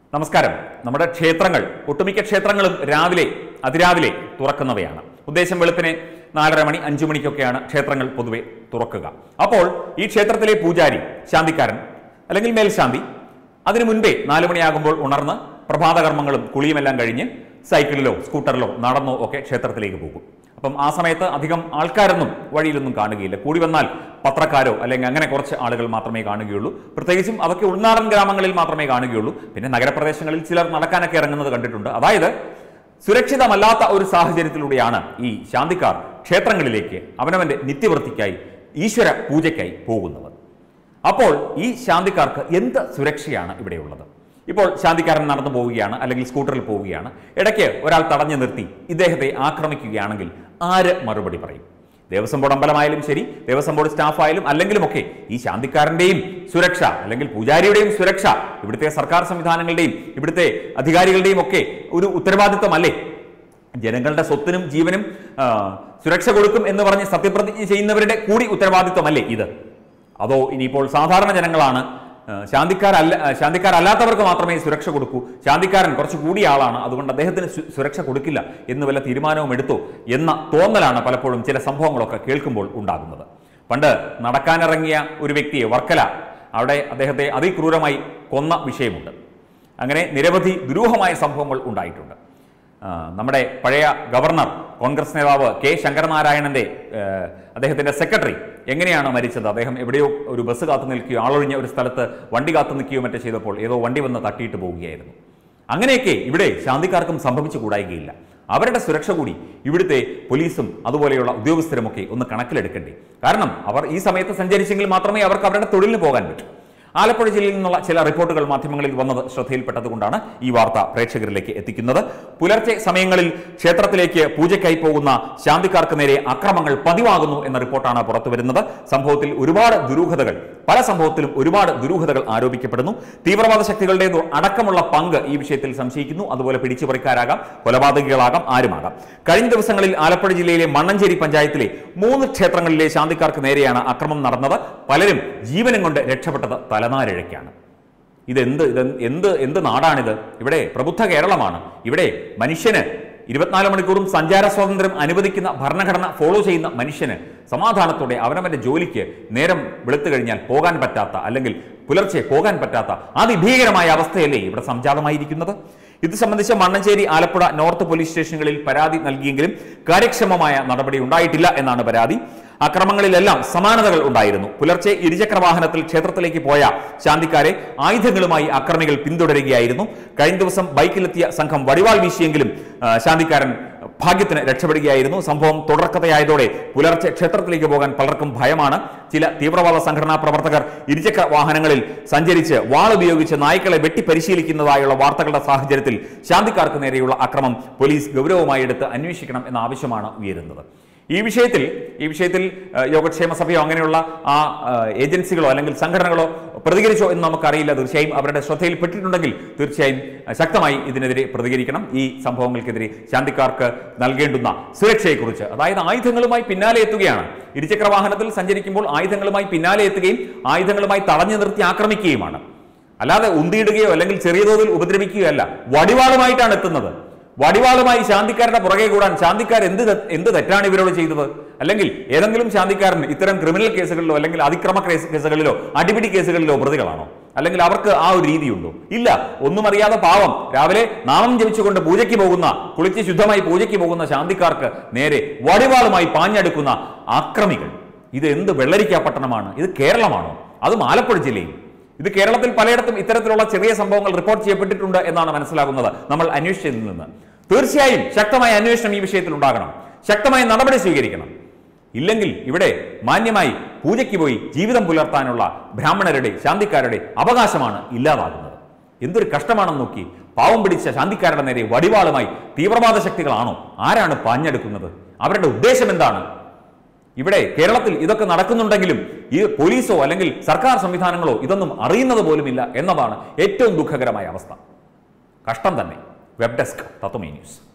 നമസ്കാരം നമ്മുടെ ക്ഷേത്രങ്ങൾ ഒട്ടുമിക്ക ക്ഷേത്രങ്ങളും രാവിലെ അതിരാവിലെ തുറക്കുന്നവയാണ് ഉദ്ദേശം വെളുപ്പിന് നാലര മണി അഞ്ചു മണിക്കൊക്കെയാണ് ക്ഷേത്രങ്ങൾ പൊതുവെ തുറക്കുക അപ്പോൾ ഈ ക്ഷേത്രത്തിലെ പൂജാരി ശാന്തിക്കാരൻ അല്ലെങ്കിൽ മേൽശാന്തി അതിനു മുൻപേ നാലു മണിയാകുമ്പോൾ ഉണർന്ന് പ്രഭാതകർമ്മങ്ങളും കുളിയുമെല്ലാം കഴിഞ്ഞ് സൈക്കിളിലോ സ്കൂട്ടറിലോ നടന്നോ ഒക്കെ ക്ഷേത്രത്തിലേക്ക് പോകും അപ്പം ആ സമയത്ത് അധികം ആൾക്കാരൊന്നും വഴിയിലൊന്നും കാണുകയില്ല കൂടി വന്നാൽ പത്രക്കാരോ അല്ലെങ്കിൽ അങ്ങനെ കുറച്ച് ആളുകൾ മാത്രമേ കാണുകയുള്ളൂ പ്രത്യേകിച്ചും അതൊക്കെ ഉൾനാടൻ ഗ്രാമങ്ങളിൽ മാത്രമേ കാണുകയുള്ളൂ പിന്നെ നഗരപ്രദേശങ്ങളിൽ ചിലർ നടക്കാനൊക്കെ ഇറങ്ങുന്നത് കണ്ടിട്ടുണ്ട് അതായത് സുരക്ഷിതമല്ലാത്ത ഒരു സാഹചര്യത്തിലൂടെയാണ് ഈ ശാന്തിക്കാർ ക്ഷേത്രങ്ങളിലേക്ക് അവനവന്റെ നിത്യവൃത്തിക്കായി ഈശ്വര പൂജയ്ക്കായി പോകുന്നത് അപ്പോൾ ഈ ശാന്തിക്കാർക്ക് എന്ത് സുരക്ഷയാണ് ഇവിടെയുള്ളത് ഇപ്പോൾ ശാന്തിക്കാരൻ നടന്നു പോവുകയാണ് അല്ലെങ്കിൽ സ്കൂട്ടറിൽ പോവുകയാണ് ഇടയ്ക്ക് ഒരാൾ തടഞ്ഞു നിർത്തി ഇദ്ദേഹത്തെ ആക്രമിക്കുകയാണെങ്കിൽ ആര് മറുപടി പറയും ദേവസ്വം ബോർഡ് അമ്പലമായാലും ശരി ദേവസ്വം ബോർഡ് സ്റ്റാഫായാലും അല്ലെങ്കിലുമൊക്കെ ഈ ശാന്തിക്കാരന്റെയും സുരക്ഷ അല്ലെങ്കിൽ പൂജാരിയുടെയും സുരക്ഷ ഇവിടുത്തെ സർക്കാർ സംവിധാനങ്ങളുടെയും ഇവിടുത്തെ അധികാരികളുടെയും ഒക്കെ ഒരു ഉത്തരവാദിത്വമല്ലേ ജനങ്ങളുടെ സ്വത്തിനും ജീവനും ആ, സുരക്ഷ കൊടുക്കും എന്ന് പറഞ്ഞ് സത്യപ്രതിജ്ഞ ചെയ്യുന്നവരുടെ കൂടി ഉത്തരവാദിത്വമല്ലേ ഇത് അതോ ഇനിയിപ്പോൾ സാധാരണ ജനങ്ങളാണ് ആ, ശാന്തിക്കാരല്ല ആ, ശാന്തിക്കാരല്ലാത്തവർക്ക് മാത്രമേ സുരക്ഷ കൊടുക്കൂ ശാന്തിക്കാരൻ കുറച്ച് കൂടിയ ആളാണ് അതുകൊണ്ട് അദ്ദേഹത്തിന് സു- സുരക്ഷ കൊടുക്കില്ല എന്ന് വല്ല തീരുമാനവും എടുത്തോ എന്ന തോന്നലാണ് പലപ്പോഴും ചില സംഭവങ്ങളൊക്കെ കേൾക്കുമ്പോൾ ഉണ്ടാകുന്നത് പണ്ട് നടക്കാനിറങ്ങിയ ഒരു വ്യക്തിയെ വർക്കല അവിടെ അദ്ദേഹത്തെ അതിക്രൂരമായി കൊന്ന വിഷയമുണ്ട് അങ്ങനെ നിരവധി ദുരൂഹമായ സംഭവങ്ങൾ ഉണ്ടായിട്ടുണ്ട് ആ, നമ്മുടെ പഴയ ഗവർണർ കോൺഗ്രസ് നേതാവ് കെ ശങ്കരനാരായണന്റെ ആ, അദ്ദേഹത്തിന്റെ സെക്രട്ടറി എങ്ങനെയാണ് മരിച്ചത് അദ്ദേഹം എവിടെയോ ഒരു ബസ് കാത്തു നിൽക്കുകയോ ആളൊഴിഞ്ഞ ഒരു സ്ഥലത്ത് വണ്ടി കാത്തു നിൽക്കുകയോ മറ്റോ ചെയ്തപ്പോൾ ഏതോ വണ്ടി വന്ന് തട്ടിയിട്ട് പോവുകയായിരുന്നു അങ്ങനെയൊക്കെ ഇവിടെ ശാന്തിക്കാർക്കും സംഭവിച്ചു കൂടായികയില്ല അവരുടെ സുരക്ഷ കൂടി ഇവിടുത്തെ പോലീസും അതുപോലെയുള്ള ഉദ്യോഗസ്ഥരുമൊക്കെ ഒന്ന് കണക്കിലെടുക്കണ്ടേ കാരണം അവർ ഈ സമയത്ത് സഞ്ചരിച്ചെങ്കിൽ മാത്രമേ അവർക്ക് അവരുടെ തൊഴിലിന് പോകാൻ പറ്റൂ ആലപ്പുഴ ജില്ലയിൽ നിന്നുള്ള ചില റിപ്പോർട്ടുകൾ മാധ്യമങ്ങളിൽ വന്നത് ശ്രദ്ധയിൽപ്പെട്ടതുകൊണ്ടാണ് ഈ വാർത്ത പ്രേക്ഷകരിലേക്ക് എത്തിക്കുന്നത് പുലർച്ചെ സമയങ്ങളിൽ ക്ഷേത്രത്തിലേക്ക് പൂജയ്ക്കായി പോകുന്ന ശാന്തിക്കാർക്ക് നേരെ അക്രമങ്ങൾ പതിവാകുന്നു എന്ന റിപ്പോർട്ടാണ് പുറത്തുവരുന്നത് സംഭവത്തിൽ ഒരുപാട് ദുരൂഹതകൾ പല സംഭവത്തിലും ഒരുപാട് ദുരൂഹതകൾ ആരോപിക്കപ്പെടുന്നു തീവ്രവാദ ശക്തികളുടെ അടക്കമുള്ള പങ്ക് ഈ വിഷയത്തിൽ സംശയിക്കുന്നു അതുപോലെ പിടിച്ചുപറിക്കാരാകാം കൊലപാതകികളാകാം ആരുമാകാം കഴിഞ്ഞ ദിവസങ്ങളിൽ ആലപ്പുഴ ജില്ലയിലെ മണ്ണഞ്ചേരി പഞ്ചായത്തിലെ മൂന്ന് ക്ഷേത്രങ്ങളിലെ ശാന്തിക്കാർക്ക് നേരെയാണ് അക്രമം നടന്നത് പലരും ജീവനും കൊണ്ട് രക്ഷപ്പെട്ടത് തലനാരിഴയ്ക്കാണ് ഇതെന്ത് ഇത് എന്ത് എന്ത് നാടാണിത് ഇവിടെ പ്രബുദ്ധ കേരളമാണ് ഇവിടെ മനുഷ്യന് ഇരുപത്തിനാല് മണിക്കൂറും സഞ്ചാര സ്വാതന്ത്ര്യം അനുവദിക്കുന്ന ഭരണഘടന ഫോളോ ചെയ്യുന്ന മനുഷ്യന് സമാധാനത്തോടെ അവനവന്റെ ജോലിക്ക് നേരം വെളുത്തു കഴിഞ്ഞാൽ പോകാൻ പറ്റാത്ത അല്ലെങ്കിൽ പുലർച്ചെ പോകാൻ പറ്റാത്ത അതിഭീകരമായ അവസ്ഥയല്ലേ ഇവിടെ സംജാതമായിരിക്കുന്നത് ഇത് സംബന്ധിച്ച് മണ്ണഞ്ചേരി ആലപ്പുഴ നോർത്ത് പോലീസ് സ്റ്റേഷനുകളിൽ പരാതി നൽകിയെങ്കിലും കാര്യക്ഷമമായ നടപടി ഉണ്ടായിട്ടില്ല എന്നാണ് പരാതി അക്രമങ്ങളിലെല്ലാം സമാനതകൾ ഉണ്ടായിരുന്നു പുലർച്ചെ ഇരുചക്ര വാഹനത്തിൽ ക്ഷേത്രത്തിലേക്ക് പോയ ശാന്തിക്കാരെ ആയുധങ്ങളുമായി അക്രമികൾ പിന്തുടരുകയായിരുന്നു കഴിഞ്ഞ ദിവസം ബൈക്കിലെത്തിയ സംഘം വടിവാൾ വീശിയെങ്കിലും ആ, ശാന്തിക്കാരൻ ഭാഗ്യത്തിന് രക്ഷപ്പെടുകയായിരുന്നു സംഭവം തുടർക്കഥയായതോടെ പുലർച്ചെ ക്ഷേത്രത്തിലേക്ക് പോകാൻ പലർക്കും ഭയമാണ് ചില തീവ്രവാദ സംഘടനാ പ്രവർത്തകർ ഇരുചക്ര വാഹനങ്ങളിൽ സഞ്ചരിച്ച് വാൾ ഉപയോഗിച്ച് നായ്ക്കളെ വെട്ടി പരിശീലിക്കുന്നതായുള്ള വാർത്തകളുടെ സാഹചര്യത്തിൽ ശാന്തിക്കാർക്ക് നേരെയുള്ള അക്രമം പോലീസ് ഗൗരവമായി എടുത്ത് അന്വേഷിക്കണം എന്ന ആവശ്യമാണ് ഉയരുന്നത് ഈ വിഷയത്തിൽ ഈ വിഷയത്തിൽ ആ, യോഗക്ഷേമ സഭയോ അങ്ങനെയുള്ള ആ ആ, ഏജൻസികളോ അല്ലെങ്കിൽ സംഘടനകളോ പ്രതികരിച്ചോ എന്ന് നമുക്കറിയില്ല തീർച്ചയായും അവരുടെ ശ്രദ്ധയിൽപ്പെട്ടിട്ടുണ്ടെങ്കിൽ തീർച്ചയായും ആ, ശക്തമായി ഇതിനെതിരെ പ്രതികരിക്കണം ഈ സംഭവങ്ങൾക്കെതിരെ ശാന്തിക്കാർക്ക് നൽകേണ്ടുന്ന സുരക്ഷയെക്കുറിച്ച് അതായത് ആയുധങ്ങളുമായി പിന്നാലെ എത്തുകയാണ് ഇരുചക്ര വാഹനത്തിൽ സഞ്ചരിക്കുമ്പോൾ ആയുധങ്ങളുമായി പിന്നാലെ എത്തുകയും ആയുധങ്ങളുമായി തടഞ്ഞു നിർത്തി ആക്രമിക്കുകയുമാണ് അല്ലാതെ ഉന്തിയിടുകയോ അല്ലെങ്കിൽ ചെറിയ തോതിൽ ഉപദ്രവിക്കുകയോ അല്ല വടിവാളുമായിട്ടാണ് എത്തുന്നത് വടിവാളുമായി ശാന്തിക്കാരുടെ പുറകെ കൂടാൻ ശാന്തിക്കാർ എന്ത് തെ- എന്ത് തെറ്റാണ് ഇവരോട് ചെയ്തത് അല്ലെങ്കിൽ ഏതെങ്കിലും ശാന്തിക്കാരൻ ഇത്തരം ക്രിമിനൽ കേസുകളിലോ അല്ലെങ്കിൽ അതിക്രമ കേസ് കേസുകളിലോ അടിപിടി കേസുകളിലോ പ്രതികളാണോ അല്ലെങ്കിൽ അവർക്ക് ആ ഒരു രീതിയുണ്ടോ ഇല്ല ഒന്നും അറിയാതെ പാവം രാവിലെ നാമം ജപിച്ചുകൊണ്ട് പൂജയ്ക്ക് പോകുന്ന കുളിച്ച് ശുദ്ധമായി പൂജയ്ക്ക് പോകുന്ന ശാന്തിക്കാർക്ക് നേരെ വടിവാളുമായി പാഞ്ഞെടുക്കുന്ന ആക്രമികൾ ഇത് എന്ത് വെള്ളരിക്ക പട്ടണമാണ് ഇത് കേരളമാണോ അതും ആലപ്പുഴ ജില്ലയിൽ ഇത് കേരളത്തിൽ പലയിടത്തും ഇത്തരത്തിലുള്ള ചെറിയ സംഭവങ്ങൾ റിപ്പോർട്ട് ചെയ്യപ്പെട്ടിട്ടുണ്ട് എന്നാണ് മനസ്സിലാകുന്നത് നമ്മൾ അന്വേഷിച്ചതിൽ നിന്ന് തീർച്ചയായും ശക്തമായ അന്വേഷണം ഈ വിഷയത്തിൽ ഉണ്ടാകണം ശക്തമായ നടപടി സ്വീകരിക്കണം ഇല്ലെങ്കിൽ ഇവിടെ മാന്യമായി പൂജയ്ക്ക് പോയി ജീവിതം പുലർത്താനുള്ള ബ്രാഹ്മണരുടെ ശാന്തിക്കാരുടെ അവകാശമാണ് ഇല്ലാതാകുന്നത് എന്തൊരു കഷ്ടമാണെന്ന് നോക്കി പാവം പിടിച്ച ശാന്തിക്കാരുടെ നേരെ വടിവാളുമായി തീവ്രവാദ ശക്തികളാണോ ആരാണ് പാഞ്ഞെടുക്കുന്നത് അവരുടെ ഉദ്ദേശം എന്താണ് ഇവിടെ കേരളത്തിൽ ഇതൊക്കെ നടക്കുന്നുണ്ടെങ്കിലും ഈ പോലീസോ അല്ലെങ്കിൽ സർക്കാർ സംവിധാനങ്ങളോ ഇതൊന്നും അറിയുന്നത് പോലുമില്ല എന്നതാണ് ഏറ്റവും ദുഃഖകരമായ അവസ്ഥ കഷ്ടം തന്നെ വെബ് ഡെസ്ക് തത്വമേ ന്യൂസ്